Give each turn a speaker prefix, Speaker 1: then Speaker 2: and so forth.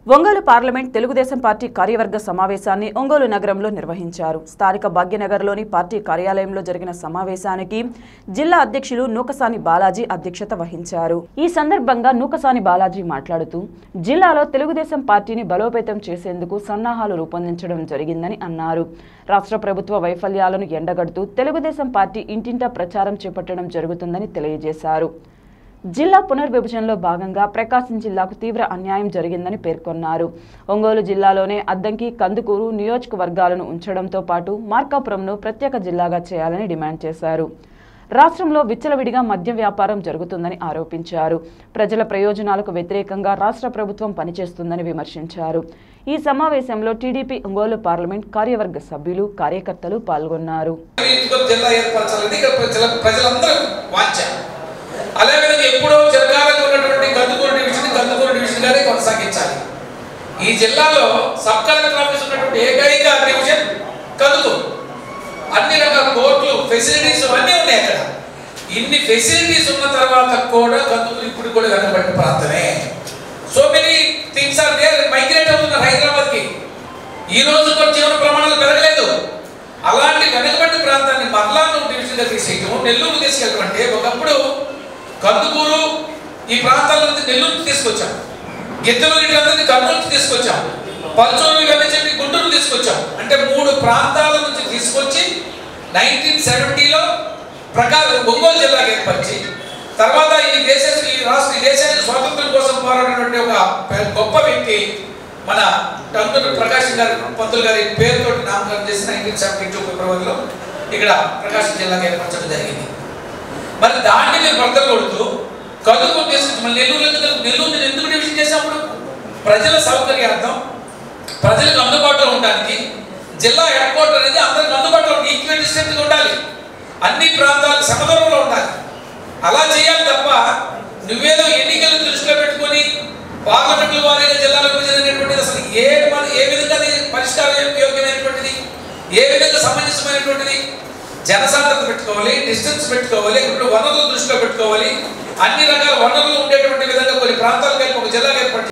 Speaker 1: Ongole parliament Telugu Desam party కార్యవర్గ సమావేశాన్ని ఒంగోలు నగరంలో నిర్వహించారు స్థానిక భాగ్యనగర్లోని పార్టీ కార్యాలయంలో జరిగిన సమావేశానికి జిల్లా అధ్యక్షులు నూకసాని బాలాజీ అధ్యక్షత వహించారు ఈ సందర్భంగా నూకసాని బాలాజీ మాట్లాడుతూ జిల్లాలో తెలుగుదేశం పార్టీని బలోపేతం చేసేందుకు సన్నాహాలు రూపొందించడం జరిగిందని అన్నారు రాష్ట్ర ప్రభుత్వ వైఫల్యాలను ఎండగడుతూ తెలుగుదేశం పార్టీ ఇంటింటా ప్రచారం చేపట్టడం జరుగుతుందని తెలియజేశారు జిల్లా పునర్విభజనలో భాగంగా ప్రకాశం జిల్లాకు తీవ్ర అన్యాయం జరిగిందని పేర్కొన్నారు ఒంగోలు జిల్లాలోనే అద్దంకి కందుకూరు నియోజకవర్గాలను ఉంచడంతో పాటు మార్కాపురంను ప్రత్యేక జిల్లాగా చేయాలని డిమాండ్ చేశారు రాష్ట్రంలో విచ్చలవిడిగా మద్యం వ్యాపారం జరుగుతుందని ఆరోపించారు ప్రజల ప్రయోజనాలకు వ్యతిరేకంగా రాష్ట్ర ప్రభుత్వం పనిచేస్తుందని విమర్శించారు ఈ సమావేశంలో టీడీపీ ఒంగోలు పార్లమెంట్ కార్యవర్గ సభ్యులు కార్యకర్తలు పాల్గొన్నారు
Speaker 2: నియోజకవర్గ జిల్లా ఏర్పరచాలని ఇక్కడ ప్రజల ప్రజలందరూ వాంఛ అదేవిధంగా ఎప్పుడో జరగాలని ఉన్నటువంటి కందుకూరు డివిజన్ కందుకూరు డివిజన్ గానే కొనసాగించాలి ఈ జిల్లాలో సబ్ కలెక్టర్ ఆఫీస్ ఉన్నటువంటి ఏకైక డివిజన్ కందుకూరు అన్ని రకాల కోర్టులు ఫెసిలిటీస్ అన్నీ ఉన్నాయి అక్కడ ఇన్ని ఫెసిలిటీస్ ఉన్న తర్వాత కూడా కందుకూరు ఇప్పుడు కూడా వెనకబడిన ప్రాంతమే so many things are there migrate అవుతున్నారు హైదరాబాద్ కి ఈ రోజు కూడా జీవన ప్రమాణాలు పెరగలేదు అలాంటి వెనుకబడిన ప్రాంతాన్ని మరలా నువ్వు డివిజన్గా తీసేయటం నెల్లూరు తీసుకెళ్ళటం అంటే ఒకప్పుడు కందుకూరు ఈ ప్రాంతాల నుంచి నెల్లూరు తీసుకొచ్చాం గిద్దలు వీళ్ళందరినీ కర్నూలు తీసుకొచ్చాం పల్చూరు ఇవన్నీ చెప్పి గుంటూరు తీసుకొచ్చాం అంటే మూడు ప్రాంతాల నుంచి తీసుకొచ్చి నైన్టీన్ సెవెంటీలో ప్రకాశం ఒంగోలు జిల్లాకి ఏర్పరిచి తర్వాత ఈ దేశ ఈ రాష్ట్ర ఈ దేశానికి స్వాతంత్రం కోసం పోరాడినటువంటి ఒక పె- గొప్ప వ్యక్తి మన టంగుటూరి ప్రకాశం గారి పంతులు గారి పేరుతో నామకరణం చేసి నైన్టీన్ సెవెంటీ టూ ఫిబ్రవరిలో ఇక్కడ ప్రకాశం జిల్లాకి ఏర్పరచడం జరిగింది మరి దాన్ని మీరు బద్దలు కొడుతూ కదుకు తీసుకొచ్చి మళ్ళీ నెల్లూరు ఎందుకు నెల్లూరు ఎందుకు డివిజన్ చేసినప్పుడు ప్రజల సౌకర్యార్థం ప్రజలకు అందుబాటులో ఉండడానికి జిల్లా హెడ్ క్వార్టర్ అనేది అందరికి అందుబాటులో ఈక్వల్ డిస్టెన్స్ ఉండాలి అన్ని ప్రాంతాలకు సమదూరంలో ఉండాలి అలా చేయాలి తప్ప నువ్వేదో ఎన్నికలు దృష్టిలో పెట్టుకొని పార్లమెంట్ల వారీగా జిల్లాల విభజన అనేటువంటిది అసలు ఏ మన ఏ విధంగా అది పరిష్కారం యోగ్యమైనటువంటిది ఏ విధంగా సమంజసమైనటువంటిది జనసాంద్రత పెట్టుకోవాలి డిస్టెన్స్ పెట్టుకోవాలి ఇప్పుడు వనరులు దృష్టిలో పెట్టుకోవాలి అన్ని రకాల వనరులు ఉండేటువంటి విధంగా కొన్ని ప్రాంతాలకు కలిపి ఒక జిల్లాకు ఏర్పాటు